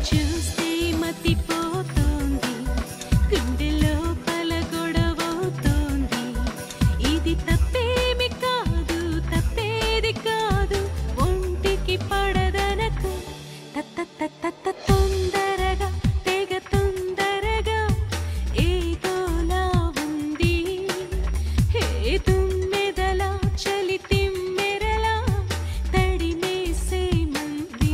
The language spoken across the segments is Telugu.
చూస్తే మతిపోతోంది గుండెలో పలగొడవవుతోంది ఇది తప్పేమి కాదు తప్పేది కాదు ఒంటికి పడదనకు తత్త తత్త తత్త తొందరగా తెగ తొందరగా ఏదోలా ఉంది హే తుమ్మెదలా చలి తిమ్మెరలా తడిమేసే మంది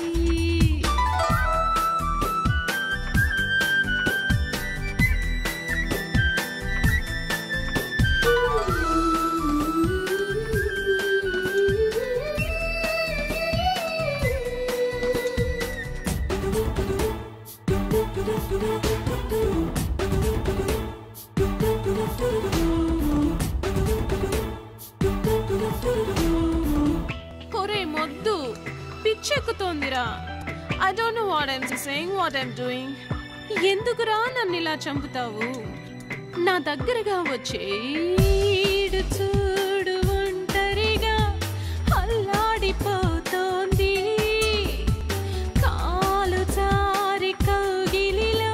కొరే మొద్దు పిచ్చెక్కుతోందిరా I don't know what I'm saying what I'm doing ఎందుకురా నన్ను ఇలా చంపుతావు నా దగ్గరగా వచ్చే ఈడు చూడు ఒంటరిగా అల్లాడిపోతోంది కాలు జారి కౌగిలిలో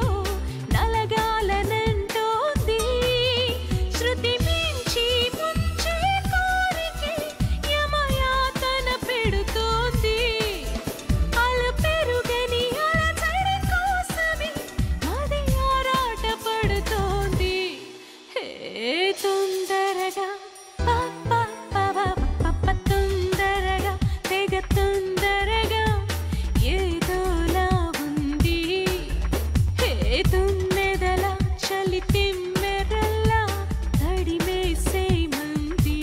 నలగాలనంటోంది శృతి మించి ముంచే కోరికే యమయాతన పెడుతోంది అల పెరుగని అలజడి కోసమే మది ఆరాట పడుతోంది హే తొందరగా పా, పా, పా, పా, పా, పా, తొందరగా తెగ తొందరగా ఏదోలా ఉంది హే తుమ్మెదలా చలి తిమ్మెరల్లా తడిమేసే మంది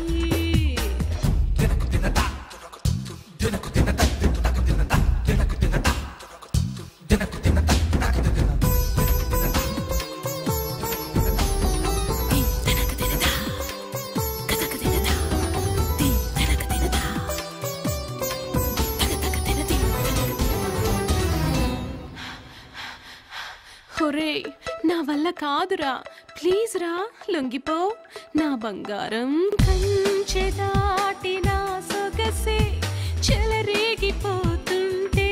ఒరే నా వల్ల కాదురా ప్లీజ్ రా లొంగిపో నా బంగారం కంచె దాటి నా సొగసే చెలరేగిపోతుంటే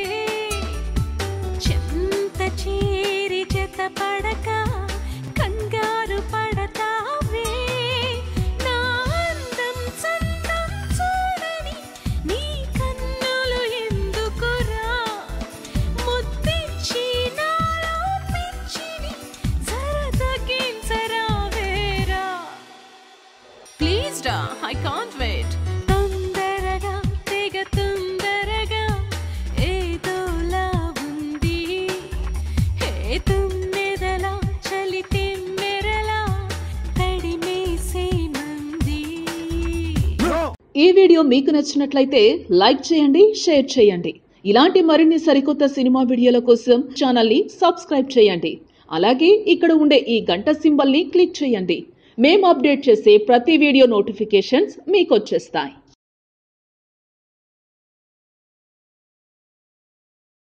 చెంత చేరి జత పడక కంగారు పడతావే నా అందం చందం చూడని నీ కన్నులు ఎందుకురా ముద్దిచ్చి నాలో పిచ్చిని జర తగ్గించరావేరా ప్లీజ్ రా ఐ కాంట్ వెయిట్ తొందరగా తెగ తొందరగా ఏదోలా ఉంది హే తుమ్మెదలా చలి తిమ్మెరలా తడిమేసే మంది ఈ వీడియో మీకు నచ్చినట్లయితే లైక్ చేయండి షేర్ చేయండి ఇలాంటి మరిన్ని సరికొత్త సినిమా వీడియోల కోసం ఛానల్ని సబ్స్క్రైబ్ చేయండి అలాగే ఇక్కడ ఉండే ఈ గంట సింబల్ని క్లిక్ చేయండి మేము అప్డేట్ చేసే ప్రతి వీడియో నోటిఫికేషన్స్ మీకు వచ్చేస్తాయి